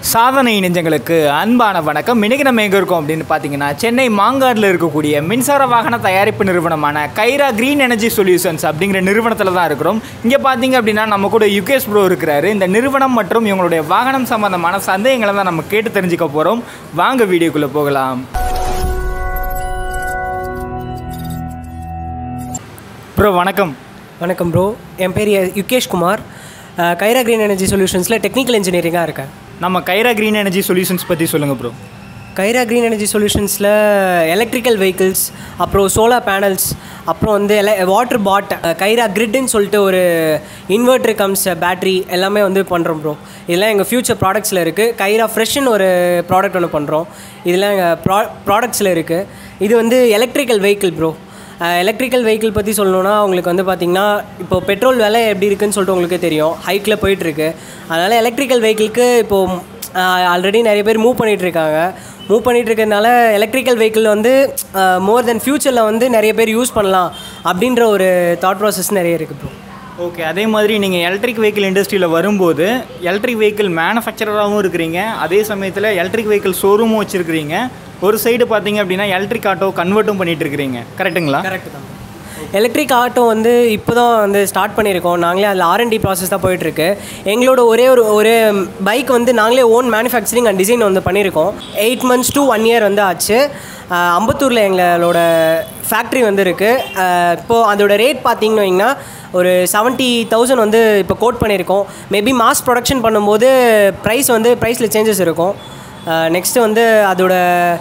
சாதனை நெஞ்சங்களுக்கு அன்பான வணக்கம் இன்னைக்கு நம்ம எங்கே இருக்கோம் அப்படின்னு பார்த்தீங்கன்னா சென்னை மாங்காடில் இருக்கக்கூடிய மின்சார வாகன தயாரிப்பு நிறுவனமான கைரா கிரீன் எனர்ஜி சொல்யூஷன்ஸ் அப்படிங்கிற நிறுவனத்தில் தான் இருக்கிறோம் இங்கே பார்த்தீங்க அப்படின்னா நம்ம கூட யுகேஷ் ப்ரோ இருக்கிறாரு இந்த நிறுவனம் மற்றும் இவங்களுடைய வாகனம் சம்பந்தமான சந்தேகங்களை தான் நம்ம கேட்டு தெரிஞ்சுக்க போகிறோம் வாங்க வீடியோக்குள்ளே போகலாம் ப்ரோ வணக்கம் வணக்கம் ப்ரோ என் பேர் யுகேஷ் குமார் அஹ், கைரா கிரீன் எனர்ஜி சொல்யூஷன்ஸில் டெக்னிக்கல் இன்ஜினியரிங்காக இருக்கேன் நம்ம கைரா கிரீன் எனர்ஜி சொல்யூஷன்ஸ் பற்றி சொல்லுங்கள் ப்ரோ கைரா கிரீன் எனர்ஜி சொல்யூஷன்ஸில் எலக்ட்ரிக்கல் வெஹிக்கிள்ஸ் அப்புறம் சோலார் பேனல்ஸ் அப்புறம் வந்து எல வாட்டர் பாட் கைரா கிரிட்னு சொல்லிட்டு ஒரு இன்வெர்டர் கம்ஸ் பேட்டரி எல்லாமே வந்து பண்ணுறோம் ப்ரோ இதெல்லாம் எங்கள் ஃப்யூச்சர் ப்ராடக்ட்ஸில் இருக்குது கைரா ஃப்ரெஷ்னு ஒரு ப்ராடக்ட் ஒன்று பண்ணுறோம் இதெல்லாம் எங்கள் ப்ரா ப்ராடக்ட்ஸில் இருக்குது இது வந்து electrical vehicle bro electrical vehicle பற்றி சொல்லணுன்னா உங்களுக்கு வந்து பார்த்திங்கன்னா இப்போ பெட்ரோல் விலை எப்படி இருக்குன்னு சொல்லிட்டு உங்களுக்கு தெரியும் ஹைக்கில் போயிட்டுருக்கு அதனால் எலக்ட்ரிக்கல் வெஹிக்கிளுக்கு இப்போது ஆல்ரெடி நிறைய பேர் மூவ் பண்ணிகிட்டு இருக்காங்க மூவ் பண்ணிகிட்டு இருக்கிறதுனால எலக்ட்ரிக்கல் வெஹிக்கிள் வந்து மோர் தென் ஃப்யூச்சரில் வந்து நிறைய பேர் யூஸ் பண்ணலாம் அப்படின்ற ஒரு தாட் ப்ராசஸ் நிறைய இருக்குது ப்ரோ ஓகே அதே மாதிரி நீங்கள் எலக்ட்ரிக் வெஹிக்கிள் இண்டஸ்ட்ரியில் வரும்போது எலக்ட்ரிக் வெஹிக்கிள் மேனுஃபேக்சரராகவும் இருக்கிறீங்க அதே சமயத்தில் எலக்ட்ரிக் வெஹிக்கிள் ஷோரூமும் வச்சுருக்கிறீங்க ஒரு சைடு பார்த்தீங்க அப்படின்னா எலக்ட்ரிக் ஆட்டோ கன்வெர்ட்டும் பண்ணிட்டு இருக்கிறீங்க கரெக்ட்டுங்களா கரெக்ட் தான் எலக்ட்ரிக் ஆட்டோ வந்து இப்போ தான் வந்து ஸ்டார்ட் பண்ணியிருக்கோம் நாங்களே அதில் ஆர்என்டி ப்ராசஸ் தான் போயிட்டுருக்கு எங்களோட ஒரே ஒரு ஒரு பைக் வந்து நாங்களே ஓன் மேனுஃபேக்சரிங் அண்ட் டிசைன் வந்து பண்ணியிருக்கோம் eight months to one year வந்து ஆச்சு அஹ் அம்பத்தூரில் எங்களோட ஃபேக்ட்ரி வந்து இருக்குது இப்போது அதோட ரேட் பார்த்தீங்கன்னு வைங்கன்னா ஒரு செவன்ட்டி தௌசண்ட் வந்து இப்போ கோட் பண்ணியிருக்கோம் மேபி மாஸ் ப்ரொடக்ஷன் பண்ணும்போது ப்ரைஸ் வந்து ப்ரைஸில் சேஞ்சஸ் இருக்கும் நெக்ஸ்ட்டு வந்து அதோட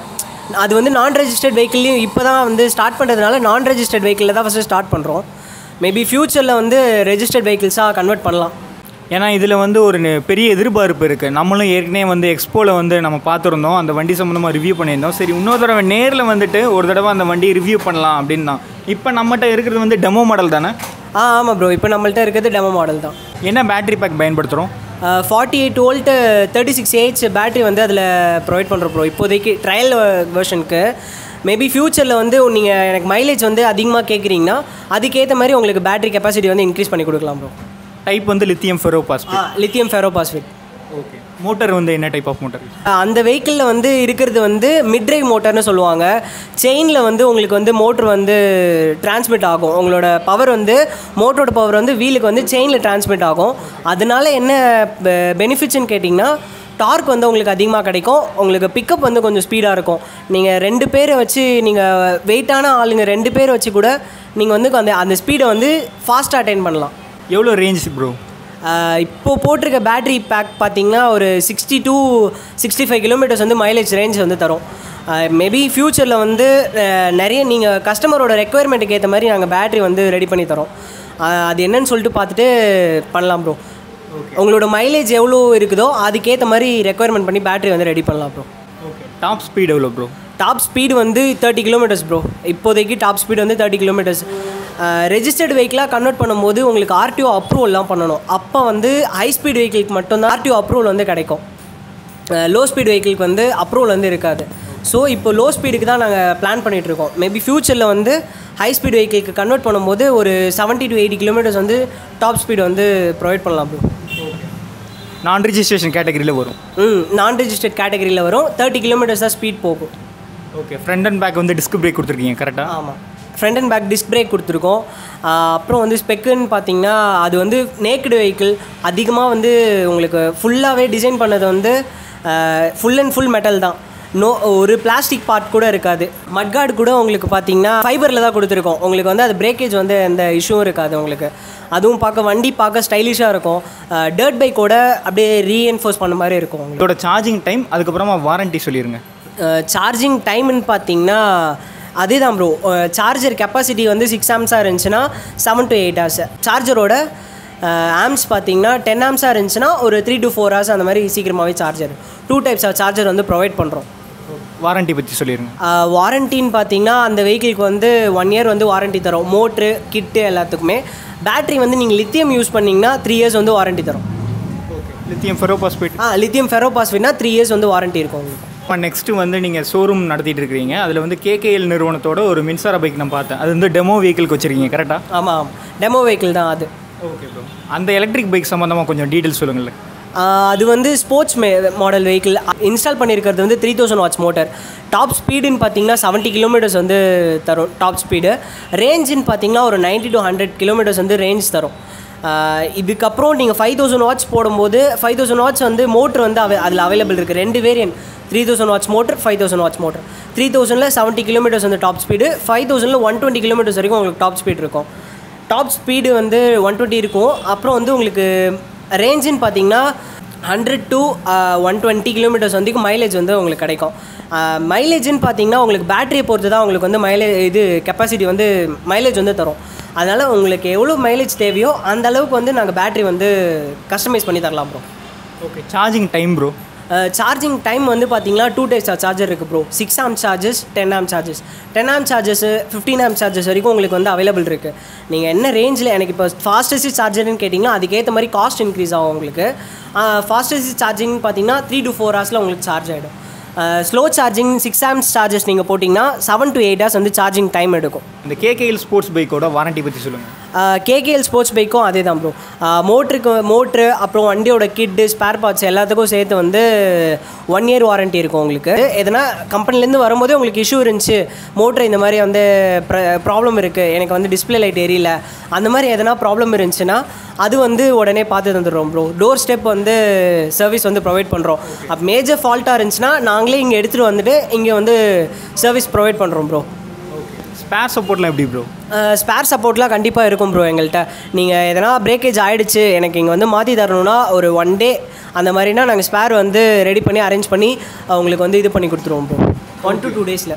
அது வந்து நான் ரெஜிஸ்டர்ட் வெஹிக்கிள்லையும் இப்போ தான் வந்து ஸ்டார்ட் பண்ணுறதுனால நான் ரெஜிஸ்டர்ட் வெஹிக்கிளில் தான் ஃபஸ்ட்டு ஸ்டார்ட் பண்ணுறோம் மேபி ஃப்யூச்சரில் வந்து ரெஜிஸ்டர்ட் வெஹிக்கிள்ஸாக கன்வெர்ட் பண்ணலாம் ஏன்னா இதில் வந்து ஒரு நெ- பெரிய எதிர்பார்ப்பு இருக்குது நம்மளும் ஏற்கனவே வந்து எக்ஸ்போவில் வந்து நம்ம பார்த்துருந்தோம் அந்த வண்டி சம்மந்தமாக ரிவ்யூ பண்ணியிருந்தோம் சரி இன்னொரு தடவை நேரில் வந்துட்டு ஒரு தடவை அந்த வண்டியை ரிவ்யூ பண்ணலாம் அப்படின்னு தான் இப்போ நம்மகிட்ட இருக்கிறது வந்து டெமோ மாடல் தானே ஆ ஆமாம் ப்ரோ இப்போ நம்மள்ட்ட இருக்கிறது டெமோ மாடல் தான் என்ன பேட்டரி பேக் பயன்படுத்துகிறோம் forty eight volt thirty six AH battery வந்து அதில் ப்ரொவைட் பண்ணுறோம் ப்ரோ இப்போதைக்கு ட்ரையல் வெர்ஷனுக்கு மேபி ஃப்யூச்சரில் வந்து நீங்கள் எனக்கு மைலேஜ் வந்து அதிகமாக கேட்குறீங்கன்னா அதுக்கேற்ற மாதிரி உங்களுக்கு பேட்டரி கெப்பாசிட்டி வந்து இன்க்ரீஸ் பண்ணி கொடுக்கலாம் ப்ரோ டைப் வந்து லித்தியம் ஃபெரோபாஸ் ஆ லித்தியம் ஃபெரோபாஸ்ஃபேட் ஓகே மோட்டர் வந்து என்ன டைப் ஆஃப் மோட்டர் அந்த வெஹிக்கிளில் வந்து இருக்கிறது வந்து மிட் டிரைவ் மோட்டர்னு சொல்லுவாங்க செயினில் வந்து உங்களுக்கு வந்து மோட்ரு வந்து டிரான்ஸ்மிட் ஆகும் உங்களோட பவர் வந்து மோட்டரோட பவர் வந்து வீலுக்கு வந்து செயினில் டிரான்ஸ்மிட் ஆகும் அதனால என்ன பெனிஃபிட்ஸ்னு கேட்டிங்கன்னா டார்க் வந்து உங்களுக்கு அதிகமாக கிடைக்கும் உங்களுக்கு பிக்கப் வந்து கொஞ்சம் ஸ்பீடாக இருக்கும் நீங்கள் ரெண்டு பேரை வச்சு நீங்கள் வெயிட்டான ஆளுங்க ரெண்டு பேரை வச்சு கூட நீங்கள் வந்து அந்த அந்த ஸ்பீடை வந்து ஃபாஸ்ட்டாக அட்டைன் பண்ணலாம் எவ்வளோ ரேஞ்ச் ப்ரோ ஆஹ் இப்போ போட்டிருக்க பேட்டரி பேக் பார்த்தீங்கன்னா ஒரு sixty to sixty five kilometres வந்து மைலேஜ் ரேஞ்ச் வந்து தரும் மேபி ஃப்யூச்சரில் வந்து ஆஹ் நிறைய நீங்கள் கஸ்டமரோட ரெக்குயர்மெண்ட்டுக்கு ஏற்ற மாதிரி நாங்கள் பேட்டரி வந்து ரெடி பண்ணி தரோம் ஆஹ் அது என்னன்னு சொல்லிட்டு பார்த்துட்டு பண்ணலாம் ப்ரோ உங்களோட மைலேஜ் எவ்வளோ இருக்குதோ அதுக்கேற்ற மாதிரி ரெக்குயர்மெண்ட் பண்ணி பேட்டரி வந்து ரெடி பண்ணலாம் ப்ரோ ஓகே டாப் ஸ்பீட் எவ்வளோ ப்ரோ டாப் ஸ்பீடு வந்து தேர்ட்டி கிலோமீட்டர்ஸ் ப்ரோ இப்போதைக்கு டாப் ஸ்பீடு வந்து தேர்ட்டி கிலோமீட்டர்ஸ் ரெஜிஸ்டர்டு வெஹிக்கிளாக கன்வெர்ட் பண்ணும்போது உங்களுக்கு ஆர்டிஓ அப்ரூவல்லாம் பண்ணணும் அப்போ வந்து ஹை ஸ்பீட் வெஹிக்கிளுக்கு மட்டும்தான் ஆர்டிஓ அப்ரூவல் வந்து கிடைக்கும் லோ ஸ்பீட் வெஹிக்கிளுக்கு வந்து அப்ரூவல் வந்து இருக்காது ஸோ இப்போ லோ ஸ்பீடுக்கு தான் நாங்கள் பிளான் பண்ணிகிட்ருக்கோம் மேபி ஃப்யூச்சரில் வந்து ஹை ஸ்பீட் வெஹிக்கிளுக்கு கன்வெர்ட் பண்ணும்போது ஒரு செவன்ட்டி டு எயிட்டி கிலோமீட்டர்ஸ் வந்து டாப் ஸ்பீடு வந்து ப்ரொவைட் பண்ணலாம் ப்ரோ நான் ரிஜிஸ்ட்ரேஷன் கேட்டகரியில் வரும் ம் நான் ரெஜிஸ்டர்ட் கேட்டகரியில் வரும் தேர்ட்டி கிலோமீட்டர்ஸ் தான் ஸ்பீட் போகும் ஓகே ஃப்ரண்ட் அண்ட் பேக் வந்து டிஸ்க் பிரேக் கொடுத்துருக்கீங்க கரெக்டாக ஆமாம் front and back disc brake கொடுத்துருக்கோம் ஆஹ் அப்புறம் வந்து ஸ்பெக்குன்னு பார்த்தீங்கன்னா அது வந்து நேக்கடு வெஹிக்கிள் அதிகமாக வந்து உங்களுக்கு ஃபுல்லாகவே டிசைன் பண்ணது வந்து ஃபுல் அண்ட் ஃபுல் மெட்டல் தான் நோ ஒரு பிளாஸ்டிக் பார்ட் கூட இருக்காது மட்கார்டு கூட உங்களுக்கு பார்த்தீங்கன்னா ஃபைபரில் தான் கொடுத்துருக்கோம் உங்களுக்கு வந்து அது பிரேக்கேஜ் வந்து எந்த இஷ்யூவும் இருக்காது உங்களுக்கு அதுவும் பார்க்க வண்டி பார்க்க ஸ்டைலிஷாக இருக்கும் டர்ட் பைக்கோட அப்படியே ரீஎன்ஃபோர்ஸ் பண்ண மாதிரி இருக்கும் உங்களுக்கு இதோட சார்ஜிங் டைம் அதுக்கப்புறமா வாரண்டி சொல்லிடுங்க சார்ஜிங் டைம்னு பார்த்தீங்கன்னா அதே தான் ப்ரோ சார்ஜர் கெப்பாசிட்டி வந்து சிக்ஸ் ஆம்ஸாக இருந்துச்சுன்னா செவன் டு எயிட் ஹவர்ஸ் சார்ஜரோட ஆம்ஸ் பார்த்தீங்கன்னா டென் ஆம்ஸாக இருந்துச்சுன்னா ஒரு த்ரீ டு ஃபோர் ஹவர்ஸ் அந்த மாதிரி சீக்கிரமாகவே charger two types of charger வந்து ப்ரொவைட் பண்ணுறோம் வாரண்டி பற்றி சொல்லிடுங்க வாரண்டின்னு பார்த்தீங்கன்னா அந்த வெஹிக்கிளுக்கு வந்து ஒன் இயர் வந்து வாரண்டி தரும் மோட்ரு கிட்டு எல்லாத்துக்குமே பேட்டரி வந்து நீங்கள் லித்தியம் யூஸ் பண்ணிங்கன்னா த்ரீ இயர்ஸ் வந்து வாரண்டி தரும் ஓகே லித்தியம் ஃபெரோபாஸ்பேட் ஆ லித்தியம் ஃபெரோபாஸ்ஃபேட்னா த்ரீ இயர்ஸ் வந்து வாரண்டி இருக்கும் உங்களுக்கு இப்போ நெக்ஸ்ட்டு வந்து நீங்கள் ஷோரூம் நடத்திட்டு இருக்கிறீங்க அதில் வந்து கேகேஎல் நிறுவனத்தோட ஒரு மின்சார பைக் நான் பார்த்தேன் அது வந்து டெமோ வெஹிக்கிள்க்கு வச்சுருக்கீங்க கரெக்டாக ஆமாம் டெமோ வெஹிக்கிள் தான் அது ஓகே ப்ரோ அந்த எலக்ட்ரிக் பைக் சம்மந்தமாக கொஞ்சம் டீட்டெயில்ஸ் சொல்லுங்களேன் ஆஹ் அது வந்து ஸ்போர்ட்ஸ் மே மாடல் வெஹிக்கிள் இன்ஸ்டால் பண்ணியிருக்கிறது வந்து three thousand watts motor top ஸ்பீடுன்னு பார்த்தீங்கன்னா செவன்ட்டி கிலோமீட்டர்ஸ் வந்து தரும் டாப் ஸ்பீடு ரேஞ்சுன்னு பார்த்தீங்கன்னா ஒரு 90 டு ஹண்ட்ரட் கிலோமீட்டர்ஸ் வந்து ரேஞ்ச் தரும் ஆஹ் இதுக்கப்புறம் நீங்கள் ஃபைவ் தௌசண்ட் வாட்ச் போடும்போது ஃபைவ் தௌசண்ட் வாட்ச் வந்து மோட்ரு வந்து அவை அதில் அவைலபிள் இருக்குது ரெண்டு variant three thousand watts motor five thousand watts motor three தௌசண்டில் செவன்ட்டி கிலோமீட்டர்ஸ் வந்து டாப் ஸ்பீடு ஃபைவ் தௌசண்டில் ஒன் டுவெண்ட்டி கிலோமீட்டர்ஸ் வரைக்கும் உங்களுக்கு டாப் ஸ்பீட் இருக்கும் டாப் ஸ்பீடு வந்து ஒன் டுவெண்ட்டி இருக்கும் அப்புறம் வந்து உங்களுக்கு ரேஞ்சுன்னு பார்த்தீங்கன்னா hundred to one twenty kilometres வரைக்கும் மைலேஜ் வந்து உங்களுக்கு கிடைக்கும் மைலேஜ்னு பார்த்தீங்கன்னா உங்களுக்கு பேட்டரியை பொறுத்து தான் உங்களுக்கு வந்து மைலேஜ் இது கெப்பாசிட்டி வந்து மைலேஜ் வந்து தரும் அதனால் உங்களுக்கு எவ்வளோ மைலேஜ் தேவையோ அந்த அளவுக்கு வந்து நாங்கள் பேட்டரி வந்து கஸ்டமைஸ் பண்ணி தரலாம் bro okay charging time bro charging time வந்து பார்த்தீங்கன்னா டூ டைப்ஸ் சார்ஜர் இருக்குது bro six amp charges ten amp charges ten amp charges fifteen amp charges வரைக்கும் உங்களுக்கு வந்து அவைலபிள் இருக்குது நீங்கள் என்ன ரேஞ்சில் எனக்கு இப்போ ஃபாஸ்டஸ்ட் சார்ஜர்னு கேட்டிங்கன்னா அதுக்கேற்ற மாதிரி காஸ்ட் இன்க்ரீஸ் ஆகும் உங்களுக்கு ஃபாஸ்டஸ்ட் சார்ஜிங் பார்த்தீங்கன்னா த்ரீ டு ஃபோர் ஹவர்ஸில் உங்களுக்கு சார்ஜ் ஆகிடும் slow charging six amps charges நீங்கள் போட்டிங்கன்னா செவன் டு எயிட் ஹவர்ஸ் வந்து சார்ஜிங் டைம் எடுக்கும் இந்த கேகேஎல் ஸ்போர்ட்ஸ் பைக்கோட வாரண்டி பற்றி சொல்லுங்கள் கேகேஎல் ஸ்போர்ட்ஸ் பைக்கும் அதே தான் ப்ரோ மோட்ருக்கு மோட்ரு அப்புறம் வண்டியோட கிட்டு ஸ்பேர் பார்ட்ஸ் எல்லாத்துக்கும் சேர்த்து வந்து ஒன் இயர் வாரண்ட்டி இருக்கும் உங்களுக்கு எதனா கம்பெனிலேருந்து வரும்போதே உங்களுக்கு இஷ்யூ இருந்துச்சு மோட்ரு இந்த மாதிரி வந்து ப்ராப்ளம் இருக்குது எனக்கு வந்து டிஸ்பிளே லைட் எரியல அந்த மாதிரி எதனா ப்ராப்ளம் இருந்துச்சுன்னா அது வந்து உடனே பார்த்து தந்துடுறோம் ப்ரோ டோர் ஸ்டெப் வந்து சர்வீஸ் வந்து ப்ரொவைட் பண்ணுறோம் அப்போ மேஜர் ஃபால்ட்டாக இருந்துச்சுன்னா நாங்களே இங்கே எடுத்துகிட்டு வந்துட்டு இங்கே வந்து சர்வீஸ் ப்ரொவைட் பண்ணுறோம் ப்ரோ ஸ்பேர் சப்போர்ட்லாம் எப்படி ப்ரோ ஸ்பேர் சப்போர்ட்லாம் கண்டிப்பாக இருக்கும் ப்ரோ எங்கள்கிட்ட நீங்கள் எதனா பிரேக்கேஜ் ஆகிடுச்சு எனக்கு இங்கே வந்து மாற்றி தரணும்னா ஒரு ஒன் டே அந்த மாதிரினா நாங்கள் ஸ்பேர் வந்து ரெடி பண்ணி அரேஞ்ச் பண்ணி உங்களுக்கு வந்து இது பண்ணி கொடுத்துருவோம் ப்ரோ ஒன் டு டூ டேஸில்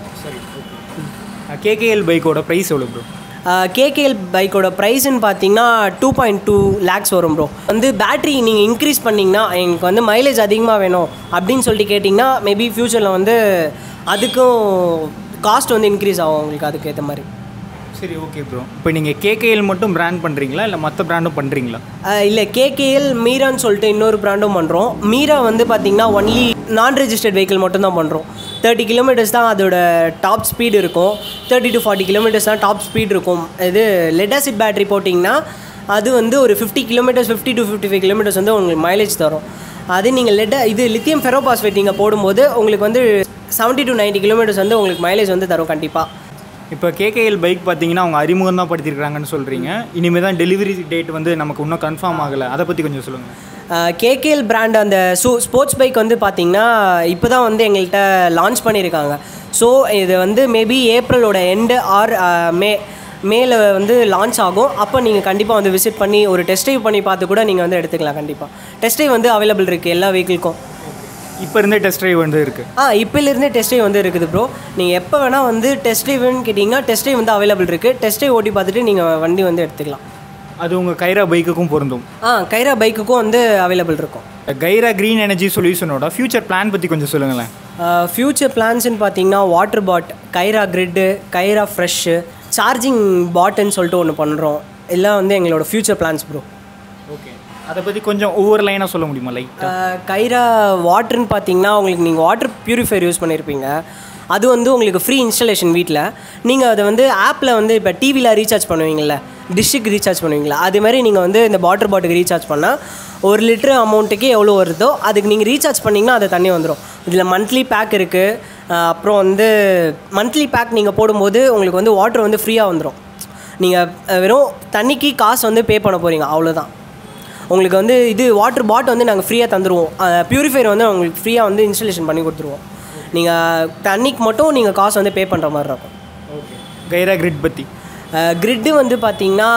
கேகேஎல் பைக்கோட ப்ரைஸ் எவ்வளோ ப்ரோ கேகேஎல் பைக்கோட ப்ரைஸ்ன்னு பார்த்தீங்கன்னா டூ பாயிண்ட் டூ லேக்ஸ் வரும் ப்ரோ வந்து பேட்டரி நீங்கள் இன்க்ரீஸ் பண்ணிங்கன்னா எங்களுக்கு வந்து மைலேஜ் அதிகமாக வேணும் அப்படின்னு சொல்லிட்டு கேட்டிங்கன்னா மேபி ஃப்யூச்சரில் வந்து அதுக்கும் காஸ்ட் வந்து இன்க்ரீஸ் ஆகும் உங்களுக்கு அதுக்கேற்ற மாதிரி சரி ஓகே ப்ரோ இப்போ நீங்கள் கேகேஎல் மட்டும் பிராண்ட் பண்ணுறீங்களா இல்லை மற்ற பிராண்டும் பண்ணுறீங்களா இல்லை கேகேஎல் மீரான்னு சொல்லிட்டு இன்னொரு பிராண்டும் பண்ணுறோம் மீரா வந்து பார்த்தீங்கன்னா ஒன்லி நான் ரெஜிஸ்டர்ட் வெஹிக்கிள் மட்டும்தான் பண்ணுறோம் தேர்ட்டி கிலோமீட்டர்ஸ் தான் அதோட டாப் ஸ்பீடு இருக்கும் தேர்ட்டி டு ஃபார்ட்டி கிலோமீட்டர்ஸ் தான் டாப் ஸ்பீட் இருக்கும் இது லெட் ஆசிட் பேட்டரி போட்டிங்கன்னா அது வந்து ஒரு fifty kilometres fifty to fifty five kilometres வந்து உங்களுக்கு மைலேஜ் தரும் அது நீங்கள் லெட் இது லித்தியம் ஃபெரோபாஸ்பேட் நீங்கள் போடும்போது உங்களுக்கு வந்து செவன்ட்டி டு 90 கிலோமீட்டர்ஸ் வந்து உங்களுக்கு மைலேஜ் வந்து தரும் கண்டிப்பாக இப்போ கேகேஎல் பைக் பார்த்தீங்கன்னா அவங்க அறிமுகம் தான் படுத்திருக்காங்கன்னு சொல்கிறீங்க இனிமேல் தான் டெலிவரி டேட் வந்து நமக்கு இன்னும் கன்ஃபார்ம் ஆகலை அதை பற்றி கொஞ்சம் சொல்லுங்கள் கேகேஎல் பிராண்ட் அந்த சூ ஸ்போர்ட்ஸ் பைக் வந்து பார்த்தீங்கன்னா இப்போ தான் வந்து எங்கள்கிட்ட லான்ச் பண்ணியிருக்காங்க ஸோ இது வந்து மேபி ஏப்ரலோட எண்டு ஆர் மே மேல வந்து லான்ச் ஆகும் அப்போ நீங்கள் கண்டிப்பாக வந்து விசிட் பண்ணி ஒரு டெஸ்ட் ட்ரைவ் பண்ணி பார்த்து கூட நீங்கள் வந்து எடுத்துக்கலாம் கண்டிப்பாக டெஸ்ட் ட்ரைவ் வந்து அவைலபிள் இருக்குது எல்லா வெஹிக்கிள்க்கும் இப்போ இருந்தே டெஸ்ட் ட்ரைவ் வந்து இருக்குது ஆ இப்போலேருந்தே டெஸ்ட் ட்ரைவ் வந்து இருக்குது ப்ரோ நீங்கள் எப்போ வேணால் வந்து டெஸ்ட் ட்ரைவ்னு கேட்டிங்கன்னா டெஸ்ட் ட்ரைவ் வந்து அவைலபிள் இருக்குது டெஸ்ட் ட்ரைவ் ஓட்டி பார்த்துட்டு நீங்கள் வண்டி வந்து எடுத்துக்கலாம் அது உங்கள் கைரா பைக்குக்கும் பொருந்தும் ஆ கைரா பைக்குக்கும் வந்து அவைலபிள் இருக்கும் கைரா க்ரீன் எனர்ஜி சொல்யூஷனோட ஃபியூச்சர் பிளான் பற்றி கொஞ்சம் சொல்லுங்களேன் ஃப்யூச்சர் பிளான்ஸ்னு பார்த்தீங்கன்னா water pod Kaira grid Kaira fresh charging பாட்டுன்னு சொல்லிட்டு ஒன்று பண்ணுறோம் எல்லாம் வந்து எங்களோட ஃப்யூச்சர் பிளான்ஸ் ப்ரோ ஓகே அதை பற்றி கொஞ்சம் ஒவ்வொரு லைனாக சொல்ல முடியுமா லைட்டாக கைரா வாட்டர்னு பார்த்தீங்கன்னா உங்களுக்கு நீங்கள் வாட்டர் பியூரிஃபையர் யூஸ் பண்ணியிருப்பீங்க அது வந்து உங்களுக்கு ஃப்ரீ இன்ஸ்டலேஷன் வீட்டில் நீங்கள் அதை வந்து ஆப்பில் வந்து இப்போ டிவியில் ரீசார்ஜ் பண்ணுவீங்கள்ல டிஷ்ஷுக்கு ரீசார்ஜ் பண்ணுவீங்களா அதே மாதிரி நீங்கள் வந்து இந்த வாட்டர் பாட்டுக்கு ரீசார்ஜ் பண்ணால் ஒரு லிட்டர் அமௌண்ட்டுக்கு எவ்வளோ வருதோ அதுக்கு நீங்கள் ரீசார்ஜ் பண்ணிங்கன்னா அது தண்ணி வந்துடும் இதில் மந்த்லி பேக் இருக்குது அப்புறம் வந்து மந்த்லி பேக் நீங்கள் போடும்போது உங்களுக்கு வந்து வாட்டர் வந்து ஃப்ரீயாக வந்துடும் நீங்கள் வெறும் தண்ணிக்கு காசு வந்து பே பண்ண போகிறீங்க அவ்வளோதான் உங்களுக்கு வந்து இது வாட்டர் பாட் வந்து நாங்கள் ஃப்ரீயாக தந்துடுவோம் ப்யூரிஃபையர் வந்து உங்களுக்கு ஃப்ரீயாக வந்து இன்ஸ்டலேஷன் பண்ணி கொடுத்துருவோம் நீங்கள் தண்ணிக்கு மட்டும் நீங்கள் காசு வந்து பே பண்ணுற மாதிரி இருக்கும் ஓகே கைரா கிரிட் பற்றி கிரிட்டு வந்து பார்த்தீங்கன்னா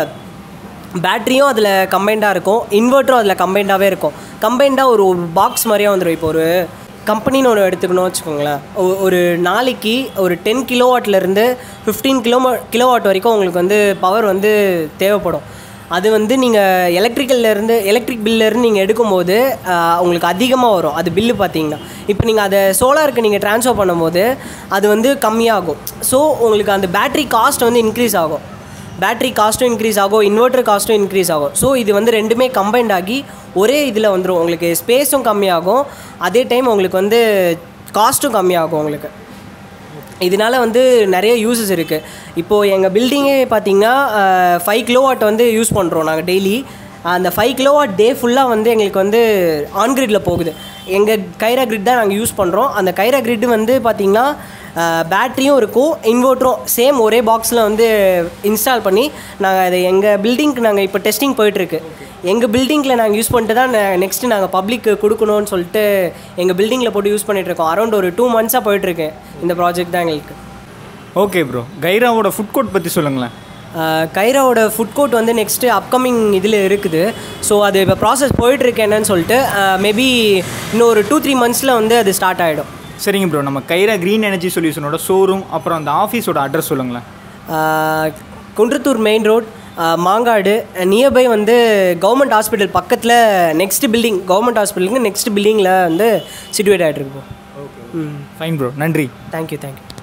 பேட்டரியும் அதில் கம்பைண்டாக இருக்கும் இன்வெர்ட்டரும் அதில் கம்பைண்டாகவே இருக்கும் கம்பைண்டாக ஒரு ஒரு பாக்ஸ் மாதிரியே வந்துடும் இப்போ ஒரு கம்பெனின்னு ஒன்று எடுத்துக்கணும் வச்சுக்கோங்களேன் ஒ- ஒரு நாளைக்கு ஒரு டென் கிலோவாட்லேருந்து ஃபிஃப்டீன் கிலோமோ கிலோவாட் வரைக்கும் உங்களுக்கு வந்து பவர் வந்து தேவைப்படும் அது வந்து நீங்கள் எலக்ட்ரிக்கல்லேருந்து எலக்ட்ரிக் பில்லேருந்து நீங்கள் எடுக்கும்போது ஆஹ், உங்களுக்கு அதிகமாக வரும் அது பில்லு பார்த்தீங்கன்னா இப்போ நீங்கள் அதை சோலாருக்கு நீங்கள் ட்ரான்ஸ்ஃபர் பண்ணும்போது அது வந்து கம்மியாகும் ஸோ உங்களுக்கு அந்த பேட்டரி காஸ்ட் வந்து இன்க்ரீஸ் ஆகும் பேட்டரி காஸ்ட்டும் இன்க்ரீஸ் ஆகும் இன்வெர்ட்டர் காஸ்ட்டும் இன்க்ரீஸ் ஆகும் ஸோ இது வந்து ரெண்டுமே கம்பைண்ட் ஆகி ஒரே இதில் வந்துடும் உங்களுக்கு ஸ்பேஸும் கம்மியாகும் அதே டைம் உங்களுக்கு வந்து காஸ்ட்டும் கம்மியாகும் உங்களுக்கு இதனால வந்து நிறைய யூசஸ் இருக்குது இப்போது எங்கள் பில்டிங்கே பார்த்தீங்கன்னா ஃபைவ் கிலோவாட் வந்து யூஸ் பண்ணுறோம் நாங்கள் டெய்லி அந்த ஃபைவ் கிலோவாட் டே ஃபுல்லாக வந்து எங்களுக்கு வந்து ஆன்கிரிட்டில் போகுது எங்கள் கைரா கிரிட் தான் நாங்கள் யூஸ் பண்ணுறோம் அந்த கைரா கிரிட் வந்து பார்த்திங்கன்னா பேட்டரியும் இருக்கும் இன்வெர்ட்டரும் சேம் ஒரே பாக்ஸில் வந்து இன்ஸ்டால் பண்ணி நாங்கள் அதை எங்கள் பில்டிங்க்கு நாங்கள் இப்போ டெஸ்டிங் போயிட்டுருக்கு எங்கள் பில்டிங்கில் நாங்கள் யூஸ் பண்ணிட்டு தான் நெக்ஸ்ட்டு நாங்கள் பப்ளிக்கு கொடுக்கணும்னு சொல்லிட்டு எங்கள் பில்டிங்கில் போட்டு யூஸ் பண்ணிகிட்ருக்கோம் அரௌண்ட் ஒரு டூ மந்த்ஸாக போயிட்டுருக்கு இந்த ப்ராஜெக்ட் தான் எங்களுக்கு ஓகே ப்ரோ கைராவோட ஃபுட் கோர்ட் பற்றி சொல்லுங்களேன் ஆஹ் கைராவோட ஃபுட் கோர்ட் வந்து நெக்ஸ்ட்டு அப்கமிங் இதில் இருக்குது ஸோ அது இப்போ ப்ராசஸ் போயிட்டுருக்கு என்னன்னு சொல்லிட்டு மேபி இன்னும் ஒரு டூ த்ரீ மந்த்ஸில் வந்து அது ஸ்டார்ட் ஆகிடும் சரிங்க ப்ரோ நம்ம கைரா க்ரீன் எனர்ஜி சொல்யூஷனோட ஷோரூம் அப்புறம் அந்த ஆஃபீஸோட அட்ரஸ் சொல்லுங்களேன் Kundrathur main road Mangadu nearby வந்து கவர்மெண்ட் ஹாஸ்பிட்டல் பக்கத்தில் நெக்ஸ்ட் பில்டிங் கவர்மெண்ட் ஹாஸ்பிட்டலுக்கு நெக்ஸ்ட் பில்டிங்கில் வந்து சிட்டுவேட் ஆகிட்டு இருக்கு ஃபைன் ப்ரோ நன்றி தேங்க்யூ தேங்க்யூ